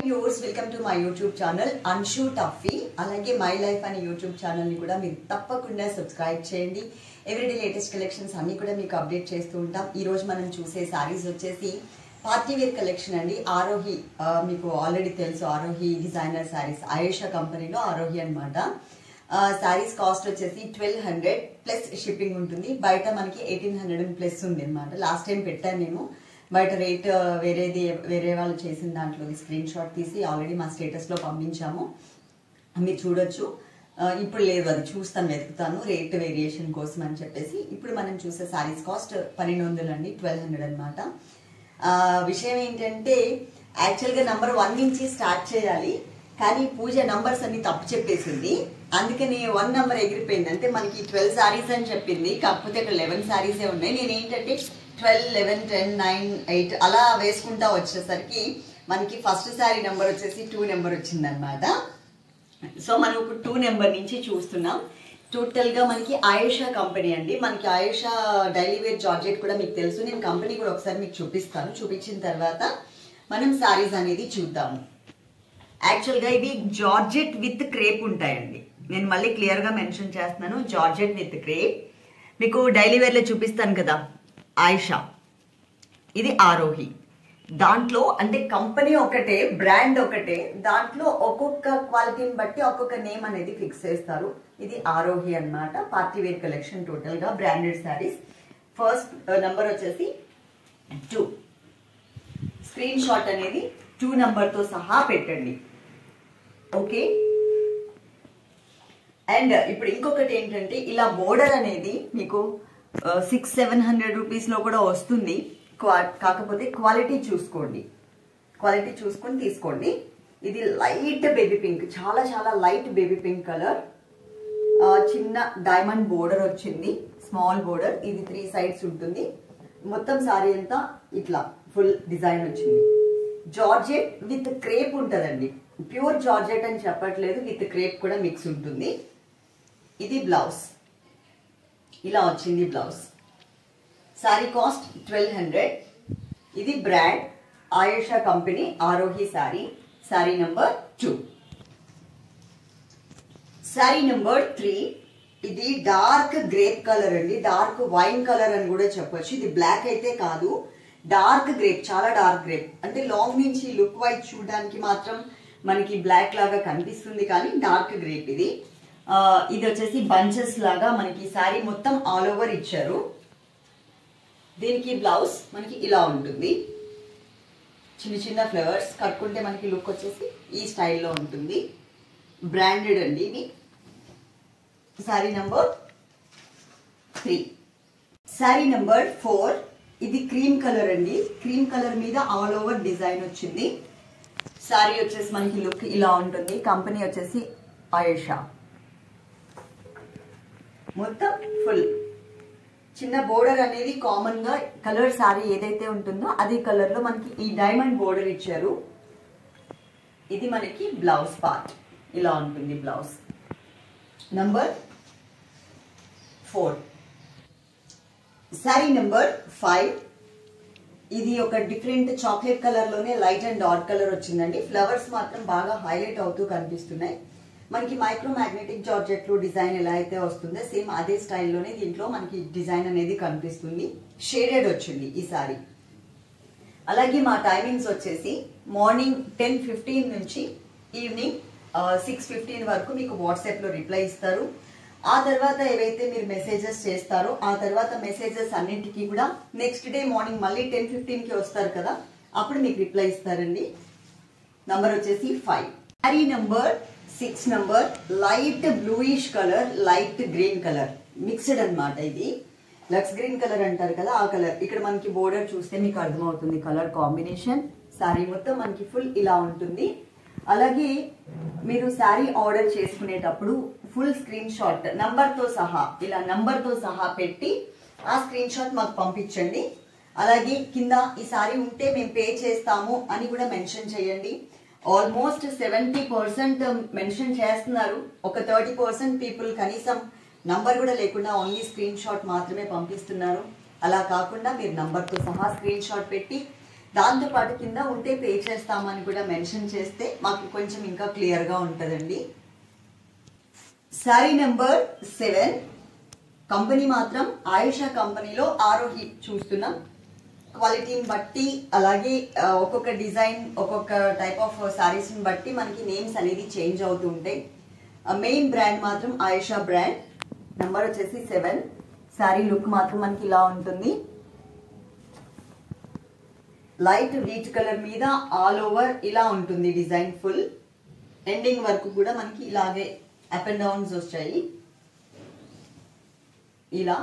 viewers welcome to my YouTube channel Anshu టఫీ అలాగే my life అనే యూట్యూబ్ ఛానల్ ని కూడా మీరు తప్పకుండా సబ్స్క్రైబ్ చేయండి ఎవ్రీడే లేటెస్ట్ కలెక్షన్స్ అన్ని కూడా మీకు అప్డేట్ చేస్తూ ఉంటాం ఈ రోజు మనం చూసే సారీస్ వచ్చేసి పార్టీ వేర్ కలెక్షన్ అండి ఆరోహి ఆ, మీకు ఆల్రెడీ తెలుసు ఆరోహి డిజైనర్ సారీస్ ఆయేషా కంపెనీలో ఆరోహి అనమాట సారీస్ కాస్ట్ వచ్చేసి ట్వెల్వ్ హండ్రెడ్ ప్లస్ షిప్పింగ్ ఉంటుంది బయట మనకి ఎయిటీన్ హండ్రెడ్ ప్లస్ ఉంది అనమాట లాస్ట్ టైం పెట్టాను నేను బయట రేట్ వేరేది వేరే వాళ్ళు చేసిన దాంట్లో స్క్రీన్ షాట్ తీసి ఆల్రెడీ మా స్టేటస్ లో పంపించాము మీరు చూడొచ్చు ఆ, ఇప్పుడు లేదు అది చూస్తాను వెతుకుతాను రేట్ వేరియేషన్ కోసం అని చెప్పేసి ఇప్పుడు మనం చూసే సారీస్ కాస్ట్ పన్నెండు వందలు అండి ట్వెల్వ్ హండ్రెడ్ అనమాట విషయం ఏంటంటే యాక్చువల్గా నంబర్ వన్ నుంచి స్టార్ట్ చేయాలి కానీ పూజ నంబర్స్ అన్ని తప్పు చెప్పేసింది అందుకని వన్ నంబర్ ఎగిరిపోయింది అంటే మనకి ట్వెల్వ్ సారీస్ అని చెప్పింది కాకపోతే ఇక్కడ లెవెన్ సారీసే ఉన్నాయి నేను ఏంటంటే twelve eleven ten nine eight అలా వేసుకుంటా వచ్చేసరికి మనకి ఫస్ట్ సారీ నెంబర్ వచ్చేసి టూ నెంబర్ వచ్చిందనమాట సో మనం ఇప్పుడు టూ నెంబర్ నుంచి చూస్తున్నాం టోటల్ గా మనకి ఆయుషా కంపెనీ అండి మనకి ఆయుషా డైలీ వేర్ జార్జెట్ కూడా మీకు తెలుసు నేను కంపెనీ కూడా ఒకసారి మీకు చూపిస్తాను చూపించిన తర్వాత మనం సారీస్ అనేది చూద్దాము యాక్చువల్ గా ఇవి జార్జెట్ విత్ క్రేప్ ఉంటాయండి నేను మళ్ళీ క్లియర్ గా మెన్షన్ చేస్తున్నాను జార్జెట్ విత్ క్రేప్ మీకు డైలీ వేర్ లో చూపిస్తాను కదా ఆయిషా ఇది ఆరోహి దాంట్లో అంటే కంపెనీ ఒకటే బ్రాండ్ ఒకటే దాంట్లో ఒక్కొక్క క్వాలిటీని బట్టి ఒక్కొక్క నేమ్ అనేది ఫిక్స్ చేస్తారు ఇది ఆరోహి అన్నమాట పార్టీ వేర్ కలెక్షన్ టోటల్ గా బ్రాండెడ్ శారీస్ ఫస్ట్ నంబర్ వచ్చేసి టూ స్క్రీన్ షాట్ అనేది టూ నంబర్ తో సహా పెట్టండి ఓకే అండ్ ఇప్పుడు ఇంకొకటి ఏంటంటే ఇలా బోర్డర్ అనేది మీకు సిక్స్ సెవెన్ హండ్రెడ్ రూపీస్ లో కూడా వస్తుంది క్వా- కాకపోతే క్వాలిటీ చూసుకోండి క్వాలిటీ చూసుకొని తీసుకోండి ఇది లైట్ బేబీ పింక్ చాలా చాలా లైట్ బేబీ పింక్ కలర్ చిన్న డైమండ్ బోర్డర్ వచ్చింది స్మాల్ బోర్డర్ ఇది త్రీ సైడ్స్ ఉంటుంది మొత్తం సారీ అంతా ఇట్లా ఫుల్ డిజైన్ వచ్చింది జార్జెట్ విత్ క్రేప్ ఉంటదండి ప్యూర్ జార్జెట్ అని చెప్పట్లేదు విత్ క్రేప్ కూడా మిక్స్ ఉంటుంది ఇది బ్లౌజ్ ఇలా వచ్చింది blouse sari cost twelve hundred ఇది brand Ayusha company Arohi sari sari number two sari number three ఇది డార్క్ గ్రేప్ కలర్ అండి డార్క్ వైన్ కలర్ అని కూడా చెప్పొచ్చు ఇది బ్లాక్ అయితే కాదు డార్క్ గ్రేప్ చాలా డార్క్ గ్రేప్ అంటే లాంగ్ నుంచి లుక్ వైజ్ చూడడానికి మాత్రం మనకి బ్లాక్ లాగా కనిపిస్తుంది కానీ డార్క్ గ్రేప్ ఇది ఆ, ఇది వచ్చేసి బంచెస్ లాగా మనకి శారీ మొత్తం ఆల్ ఓవర్ ఇచ్చారు దీనికి బ్లౌజ్ మనకి ఇలా ఉంటుంది చిన్న చిన్న ఫ్లవర్స్ కట్టుకుంటే మనకి లుక్ వచ్చేసి ఈ స్టైల్లో ఉంటుంది బ్రాండెడ్ అండి ఇది sari number three sari number four ఇది క్రీమ్ కలర్ అండి క్రీమ్ కలర్ మీద ఆల్ ఓవర్ డిజైన్ వచ్చింది సారీ వచ్చేసి మనకి లుక్ ఇలా ఉంటుంది కంపెనీ వచ్చేసి ఆయేషా మొత్తం ఫుల్ చిన్న బోర్డర్ అనేది కామన్ గా కలర్ సారీ ఏదైతే ఉంటుందో అదే కలర్ లో మనకి ఈ డైమండ్ బోర్డర్ ఇచ్చారు ఇది మనకి బ్లౌజ్ పార్ట్ ఇలా ఉంటుంది blouse number four sari number five ఇది ఒక డిఫరెంట్ చాక్లెట్ కలర్ లోనే లైట్ అండ్ డార్క్ కలర్ వచ్చిందండి ఫ్లవర్స్ మాత్రం బాగా హైలైట్ అవుతూ కనిపిస్తున్నాయి మనకి మైక్రో మ్యాగ్నెటిక్ జార్జెట్ లో డిజైన్ ఎలా అయితే వస్తుందో సేమ్ అదే స్టైల్లోనే దీంట్లో మనకి డిజైన్ అనేది కనిపిస్తుంది షేడెడ్ వచ్చింది ఈ సారీ అలాగే మా టైమింగ్స్ వచ్చేసి మార్నింగ్ టెన్ ఫిఫ్టీన్ నుంచి ఈవినింగ్ సిక్స్ ఫిఫ్టీన్ వరకు మీకు వాట్సాప్ లో రిప్లై ఇస్తారు ఆ తర్వాత ఏవైతే మీరు మెసేజెస్ చేస్తారో ఆ తర్వాత మెసేజెస్ అన్నింటికి కూడా నెక్స్ట్ డే మార్నింగ్ మళ్ళీ టెన్ ఫిఫ్టీన్ కి వస్తారు కదా అప్పుడు మీకు రిప్లై ఇస్తారండి నంబర్ వచ్చేసి five sari number six number light bluish colour light green colour mixed అన్నమాట ఇది లక్స్ గ్రీన్ కలర్ అంటారు కదా ఆ కలర్ ఇక్కడ మనకి బోర్డర్ చూస్తే మీకు అర్థమవుతుంది కలర్ కాంబినేషన్ శారీ మొత్తం మనకి ఫుల్ ఇలా ఉంటుంది అలాగే మీరు శారీ ఆర్డర్ చేసుకునేటప్పుడు ఫుల్ స్క్రీన్ షాట్ నంబర్ తో సహా ఇలా నంబర్ తో సహా పెట్టి ఆ స్క్రీన్ షాట్ మాకు పంపించండి అలాగే కింద ఈ సారీ ఉంటే మేము పే చేస్తాము అని కూడా మెన్షన్ చేయండి ఆల్మోస్ట్ సెవెంటీ పర్సెంట్ మెన్షన్ చేస్తున్నారు ఒక థర్టీ పర్సెంట్ పీపుల్ కనీసం నంబర్ కూడా లేకుండా ఓన్లీ స్క్రీన్ షాట్ మాత్రమే పంపిస్తున్నారు అలా కాకుండా మీరు నంబర్తో సహా స్క్రీన్ షాట్ పెట్టి దాంతో పాటు కింద ఉంటే పే చేస్తామని కూడా మెన్షన్ చేస్తే మాకు కొంచెం ఇంకా క్లియర్గా ఉంటుందండి శారీ నెంబర్ సెవెన్ కంపెనీ మాత్రం ఆయుష కంపెనీలో ఆరోహి చూస్తున్నాం క్వాలిటీని బట్టి అలాగే ఆ, ఒక్కొక్క డిజైన్ ఒక్కొక్క టైప్ ఆఫ్ శారీస్ని బట్టి మనకి నేమ్స్ అనేది చేంజ్ అవుతూ ఉంటాయి మెయిన్ బ్రాండ్ మాత్రం ఆయుష బ్రాండ్ నెంబర్ వచ్చేసి సెవెన్ శారీ లుక్ మాత్రం మనకి ఇలా ఉంటుంది లైట్ వీట్ కలర్ మీద ఆల్ ఓవర్ ఇలా ఉంటుంది డిజైన్ ఫుల్ ఎండింగ్ వరకు కూడా మనకి ఇలాగే అప్ అండ్ డౌన్స్ వచ్చాయి ఇలా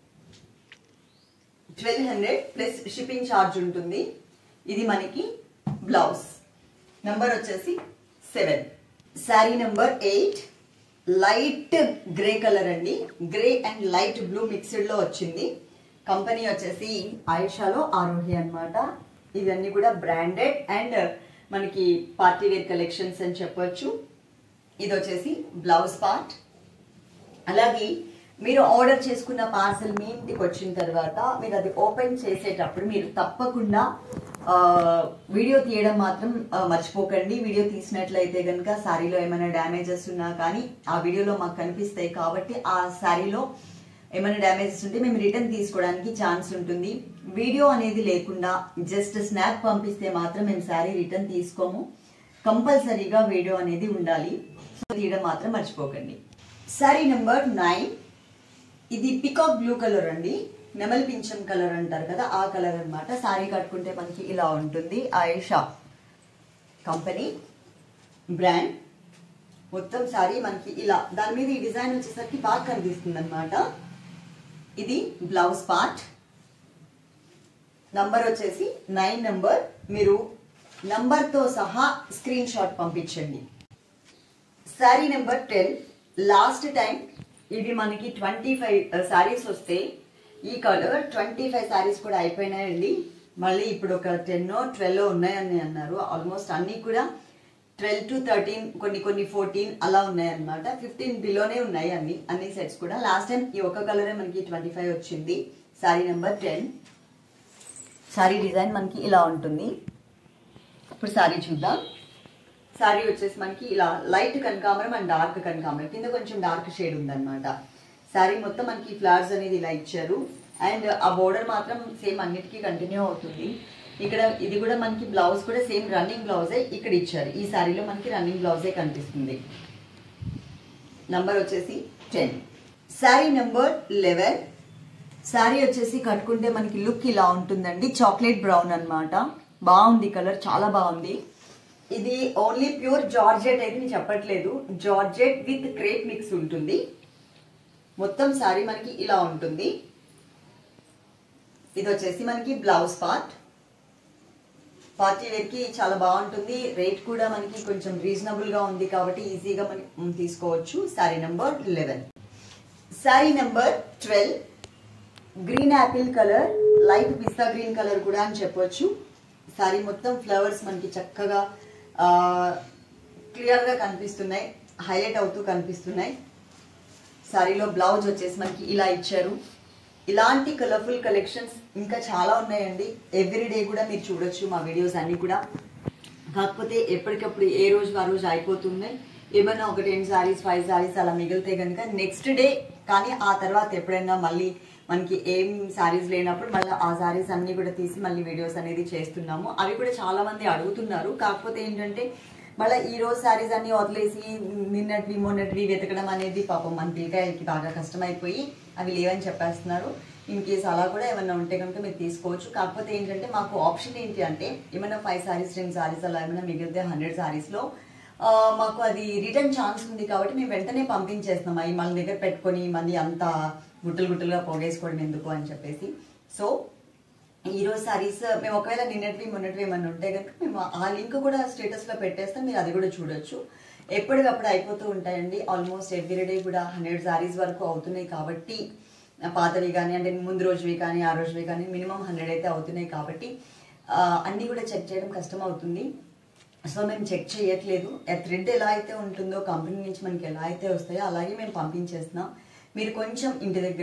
twelve hundred plus shipping charge ఉంటుంది ఇది మనకి బ్లౌజ్ నంబర్ వచ్చేసి seven sari number eight light grey colour అండి grey and light blue mixed లో వచ్చింది కంపెనీ వచ్చేసి ఆయుషాలో ఆరోహి అన్నమాట ఇవన్నీ కూడా బ్రాండెడ్ అండ్ మనకి పార్టీ వేర్ కలెక్షన్స్ అని చెప్పొచ్చు ఇది వచ్చేసి బ్లౌజ్ పార్ట్ అలాగే మీరు ఆర్డర్ చేసుకున్న పార్సల్ మీ ఇంటికి వచ్చిన తర్వాత మీరు అది ఓపెన్ చేసేటప్పుడు మీరు తప్పకుండా ఆ, వీడియో తీయడం మాత్రం ఆ, మర్చిపోకండి వీడియో తీసినట్లయితే కనుక శారీలో ఏమైనా డ్యామేజెస్ ఉన్నా కానీ ఆ వీడియోలో మాకు కనిపిస్తాయి కాబట్టి ఆ శారీలో ఏమైనా డ్యామేజెస్ ఉంటే మేము రిటర్న్ తీసుకోవడానికి ఛాన్స్ ఉంటుంది వీడియో అనేది లేకుండా జస్ట్ స్నాప్ పంపిస్తే మాత్రం మేము శారీ రిటర్న్ తీసుకోము కంపల్సరీగా వీడియో అనేది ఉండాలి సో తీయడం మాత్రం మర్చిపోకండి శారీ నెంబర్ నైన్ ఇది పికాక్ బ్లూ కలర్ అండి నెమలి పింఛం కలర్ అంటారు కదా ఆ కలర్ అన్నమాట శారీ కట్టుకుంటే మనకి ఇలా ఉంటుంది ఆయేషా కంపెనీ బ్రాండ్ మొత్తం శారీ మనకి ఇలా దాని మీద ఈ డిజైన్ వచ్చేసరికి బాగా కనిపిస్తుంది అనమాట ఇది బ్లౌజ్ పార్ట్ నంబర్ వచ్చేసి నైన్ నంబర్ మీరు నంబర్తో సహా స్క్రీన్ షాట్ పంపించండి sari number ten last time ఇది మనకి ట్వంటీ ఫైవ్ శారీస్ వస్తే ఈ కలర్ ట్వంటీ ఫైవ్ శారీస్ కూడా అయిపోయినాయండి మళ్ళీ ఇప్పుడు ఒక టెన్ ట్వెల్వ్ ఉన్నాయని అన్నారు ఆల్మోస్ట్ అన్నీ కూడా ట్వెల్వ్ టు థర్టీన్ కొన్ని కొన్ని ఫోర్టీన్ అలా ఉన్నాయన్నమాట ఫిఫ్టీన్ బిలోనే ఉన్నాయి అన్ని అన్ని సెట్స్ కూడా లాస్ట్ టైం ఈ ఒక్క కలరే మనకి ట్వంటీ ఫైవ్ వచ్చింది sari number ten sari design మనకి ఇలా ఉంటుంది ఇప్పుడు శారీ చూద్దాం శారీ వచ్చేసి మనకి ఇలా లైట్ కనకాంబరం అండ్ డార్క్ కనకాంబరం కింద కొంచెం డార్క్ షేడ్ ఉందన్నమాట శారీ మొత్తం మనకి ఫ్లవర్స్ అనేది ఇలా ఇచ్చారు అండ్ ఆ బోర్డర్ మాత్రం సేమ్ అన్నిటికీ కంటిన్యూ అవుతుంది ఇక్కడ ఇది కూడా మనకి బ్లౌజ్ కూడా సేమ్ రన్నింగ్ బ్లౌజే ఇక్కడ ఇచ్చారు ఈ శారీలో మనకి రన్నింగ్ బ్లౌజే కనిపిస్తుంది నంబర్ వచ్చేసి ten sari number eleven sari వచ్చేసి కట్టుకుంటే మనకి లుక్ ఇలా ఉంటుందండి చాక్లెట్ బ్రౌన్ అన్నమాట బాగుంది కలర్ చాలా బాగుంది ఇది ఓన్లీ ప్యూర్ జార్జెట్ అయితే నేను చెప్పట్లేదు జార్జెట్ విత్ క్రేప్ మిక్స్ ఉంటుంది మొత్తం శారీ మనకి ఇలా ఉంటుంది ఇది వచ్చేసి మనకి బ్లౌజ్ పార్ట్ పార్టీ వేర్ కి చాలా బాగుంటుంది రేట్ కూడా మనకి కొంచెం రీజనబుల్ గా ఉంది కాబట్టి ఈజీగా మనం తీసుకోవచ్చు sari number eleven sari number twelve green apple colour light పిస్తా గ్రీన్ కలర్ కూడా అని చెప్పొచ్చు శారీ మొత్తం ఫ్లవర్స్ మనకి చక్కగా క్లియర్గా కనిపిస్తున్నాయి హైలైట్ అవుతూ కనిపిస్తున్నాయి శారీలో బ్లౌజ్ వచ్చేసి మనకి ఇలా ఇచ్చారు ఇలాంటి కలర్ఫుల్ కలెక్షన్స్ ఇంకా చాలా ఉన్నాయండి ఎవ్రీ డే కూడా మీరు చూడొచ్చు మా వీడియోస్ అన్ని కూడా కాకపోతే ఎప్పటికప్పుడు ఏ రోజు ఆ రోజు అయిపోతున్నాయి ఏమైనా ఒక టెన్ సారీస్ ఫైవ్ సారీస్ అలా మిగిలితే కనుక నెక్స్ట్ డే కానీ ఆ తర్వాత ఎప్పుడైనా మళ్ళీ మనకి ఏం సారీస్ లేనప్పుడు మళ్ళీ ఆ సారీస్ అన్ని కూడా తీసి మళ్ళీ వీడియోస్ అనేది చేస్తున్నాము అవి కూడా చాలా మంది అడుగుతున్నారు కాకపోతే ఏంటంటే మళ్ళీ ఈ రోజు సారీస్ అన్ని వదిలేసి నిన్నటివి మొన్నటివి వెతకడం అనేది పాపం మన పిల్లకాయలకి బాగా కష్టమైపోయి అవి లేవని చెప్పేస్తున్నారు ఇన్ కేస్ అలా కూడా ఏమైనా ఉంటే కనుక మీరు తీసుకోవచ్చు కాకపోతే ఏంటంటే మాకు ఆప్షన్ ఏంటి అంటే ఏమైనా ఫైవ్ సారీస్ టెన్ సారీస్ అలా ఏమైనా మిగిలితే హండ్రెడ్ సారీస్లో మాకు అది రిటర్న్ ఛాన్స్ ఉంది కాబట్టి మేము వెంటనే పంపించేస్తున్నాం అవి మన దగ్గర పెట్టుకొని మళ్ళీ అంత గుట్టలు గుట్టలుగా పోగేసుకోవడం ఎందుకు అని చెప్పేసి సో ఈ రోజు సారీస్ మేము ఒకవేళ నిన్నటివి మొన్నటివి ఏమన్నా ఉంటే కనుక మేము ఆ లింక్ కూడా స్టేటస్ లో పెట్టేస్తాం మీరు అది కూడా చూడొచ్చు ఎప్పటికప్పుడు అయిపోతూ ఉంటాయండి ఆల్మోస్ట్ ఎవ్రీడే కూడా హండ్రెడ్ సారీస్ వరకు అవుతున్నాయి కాబట్టి పాతవి కానీ అంటే ముందు రోజువి కానీ ఆ రోజువి కానీ మినిమం హండ్రెడ్ అయితే అవుతున్నాయి కాబట్టి ఆ, అన్నీ కూడా చెక్ చేయడం కష్టం అవుతుంది సో మేము చెక్ చేయట్లేదు థ్రెడ్ ఎలా అయితే ఉంటుందో కంపెనీ నుంచి మనకి ఎలా అయితే వస్తాయో అలాగే మేము పంపించేస్తున్నాం మీరు కొంచెం ఇంటి దగ్గర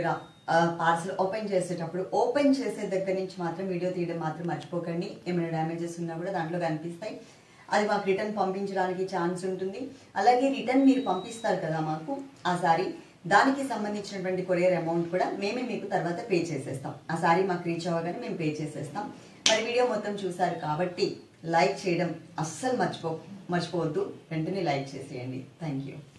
పార్సల్ ఓపెన్ చేసేటప్పుడు ఓపెన్ చేసే దగ్గర నుంచి మాత్రం వీడియో తీయడం మాత్రం మర్చిపోకండి ఏమైనా డ్యామేజెస్ ఉన్నా కూడా దాంట్లో కనిపిస్తాయి అది మాకు రిటర్న్ పంపించడానికి ఛాన్స్ ఉంటుంది అలాగే రిటర్న్ మీరు పంపిస్తారు కదా మాకు ఆ సారీ దానికి సంబంధించినటువంటి కొరియర్ అమౌంట్ కూడా మేమే మీకు తర్వాత పే చేసేస్తాం ఆ సారీ మాకు రీచ్ అవ్వగానే మేము పే చేసేస్తాం మరి వీడియో మొత్తం చూసారు కాబట్టి లైక్ చేయడం అస్సలు మర్చిపో మర్చిపోవద్దు వెంటనే లైక్ చేసేయండి థ్యాంక్ యూ